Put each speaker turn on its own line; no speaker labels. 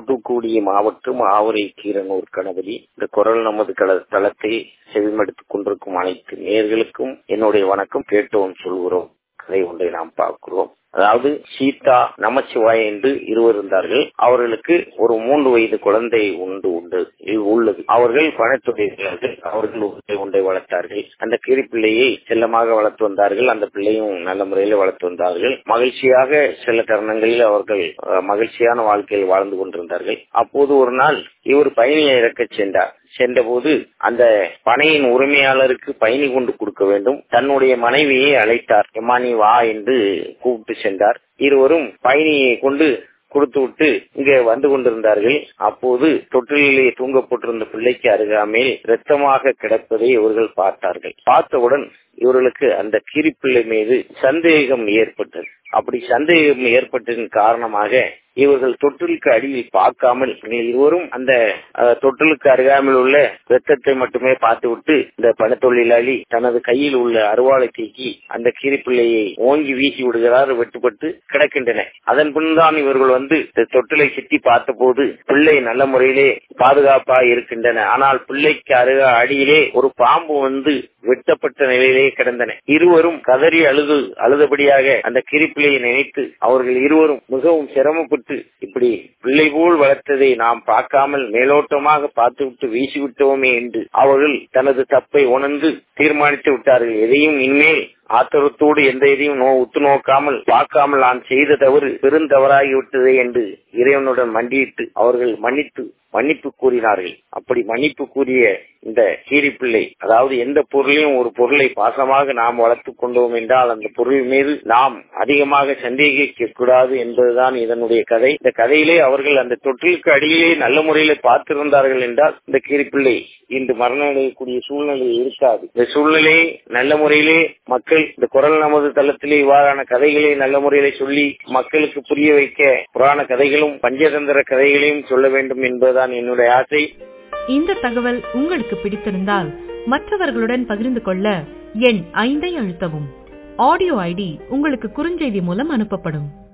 தூத்துக்குடி மாவட்டம் ஆவரை கீரனூர் கணபதி இந்த குரல் நமது கள தளத்தை செவிமடுத்துக் கொண்டிருக்கும் அனைத்து நேர்களுக்கும் என்னுடைய வணக்கம் கேட்டோம் சொல்கிறோம் கதை ஒன்றை நாம் பார்க்கிறோம் அதாவது சீதா நமச்சிவாய என்று இருவர் இருந்தார்கள் அவர்களுக்கு ஒரு மூன்று வயது குழந்தை உண்டு உண்டு உள்ளது அவர்கள் பணத்துடையவர்கள் அவர்கள் ஒன்றை ஒன்றை வளர்த்தார்கள் அந்த கிரி பிள்ளையை செல்லமாக வளர்த்து வந்தார்கள் அந்த பிள்ளையும் நல்ல முறையில் வளர்த்து வந்தார்கள் மகிழ்ச்சியாக சில தருணங்களில் அவர்கள் மகிழ்ச்சியான வாழ்க்கையில் வாழ்ந்து கொண்டிருந்தார்கள் அப்போது ஒரு நாள் இவர் பயணியை இறக்க சென்றார் சென்றபோது அந்த பனையின் உரிமையாளருக்கு பயணி கொண்டு கொடுக்க வேண்டும் தன்னுடைய மனைவியை அழைத்தார் எம்மானி வா என்று கூப்பிட்டு சென்றார் இருவரும் பயணியை கொண்டு கொடுத்து விட்டு இங்கே வந்து கொண்டிருந்தார்கள் அப்போது தொட்டிலே தூங்கப்பட்டிருந்த பிள்ளைக்கு அருகாமையில் இரத்தமாக கிடப்பதை இவர்கள் பார்த்தார்கள் பார்த்தவுடன் இவர்களுக்கு அந்த கிரிப்பிள்ளை மீது சந்தேகம் ஏற்பட்டது அப்படி சந்தேகம் ஏற்பட்டதன் காரணமாக இவர்கள் தொட்டிலுக்கு அடியில் பார்க்காமல் இருவரும் அந்த தொட்டிலுக்கு அருகாமல் உள்ள ரத்தத்தை மட்டுமே பார்த்துவிட்டு இந்த பண தொழிலாளி தனது கையில் உள்ள அருவாளை தீக்கி அந்த கீரிப்பிள்ளையை ஓங்கி வீசி விடுகிறார் வெட்டுப்பட்டு கிடக்கின்றன அதன் பின்தான் இவர்கள் வந்து தொட்டிலை சுற்றி பார்த்த போது பிள்ளை நல்ல முறையிலே பாதுகாப்பா இருக்கின்றன ஆனால் பிள்ளைக்கு அருகா அடியிலே ஒரு பாம்பு வந்து வெட்டப்பட்ட நிலையிலே கிடந்தன இருவரும் கதறி அழுது அழுதபடியாக அந்த கிரிப்பிள்ளையை நினைத்து அவர்கள் இருவரும் மிகவும் சிரமப்பட்டு இப்படி பிள்ளை போல் வளர்த்ததை நாம் பார்க்காமல் மேலோட்டமாக பார்த்துவிட்டு வீசிவிட்டோமே என்று அவர்கள் தனது தப்பை உணர்ந்து தீர்மானித்து விட்டார்கள் எதையும் இனிமேல் ஆத்திரத்தோடு எந்த இதையும் நோ உத்து நோக்காமல் பார்க்காமல் நான் செய்த தவறு பெருந்தவறாகிவிட்டதே என்று இறைவனுடன் மண்டியிட்டு அவர்கள் மன்னித்து மன்னிப்பு கூறினார்கள் அப்படி மன்னிப்பு கூறிய இந்த கீரிப்பிள்ளை அதாவது எந்த பொருளையும் ஒரு பொருளை பாசமாக நாம் வளர்த்துக் கொண்டோம் என்றால் அந்த பொருள் மீது நாம் அதிகமாக சந்தேகிக்க கூடாது என்பதுதான் இதனுடைய கதை இந்த கதையிலே அவர்கள் அந்த தொற்றிலுக்கு அடியிலே நல்ல முறையில பார்த்திருந்தார்கள் என்றால் இந்த கீரிப்பிள்ளை இன்று மரண அடையக்கூடிய சூழ்நிலை இருக்காது இந்த சூழ்நிலையை நல்ல முறையிலே மக்கள் இந்த குரல் நமது தளத்திலே இவ்வாறான கதைகளை நல்ல முறையில சொல்லி மக்களுக்கு புரிய வைக்க புராண கதைகளும் பஞ்சதந்திர கதைகளையும் சொல்ல வேண்டும் என்பதுதான் என்னுடைய ஆசை
இந்த தகவல் உங்களுக்கு பிடித்திருந்தால் மற்றவர்களுடன் பகிர்ந்து கொள்ள எண் ஐந்தை அழுத்தவும் ஆடியோ ஐடி உங்களுக்கு குறுஞ்செய்தி மூலம் அனுப்பப்படும்